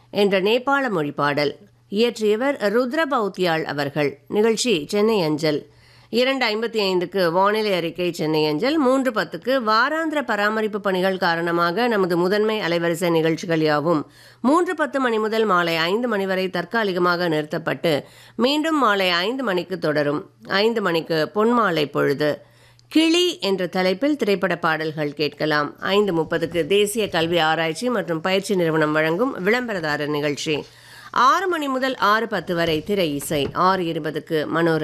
என்ற நேபாள மொழி பாடல் இயற்றியவர் ருத்ர பௌத்தியாள் அவர்கள் நிகழ்ச்சி சென்னை அஞ்சல் இரண்டு ஐம்பத்தி ஐந்துக்கு வானிலை அறிக்கை சென்னை அஞ்சல் மூன்று பத்துக்கு வாராந்திர பராமரிப்பு பணிகள் காரணமாக நமது முதன்மை அலைவரிசை நிகழ்ச்சிகள் யாவும் மூன்று பத்து மணி முதல் மாலை ஐந்து மணி வரை தற்காலிகமாக நிறுத்தப்பட்டு மீண்டும் மாலை ஐந்து மணிக்கு தொடரும் ஐந்து மணிக்கு பொன்மாலை பொழுது கிளி என்ற தலைப்பில் திரைப்பட பாடல்கள் கேட்கலாம் ஐந்து முப்பதுக்கு தேசிய கல்வி ஆராய்ச்சி மற்றும் பயிற்சி நிறுவனம் வழங்கும் விளம்பரதாரர் நிகழ்ச்சி ஆறு மணி முதல் ஆறு பத்து வரை திரை இசை ஆறு இருபதுக்கு மனோர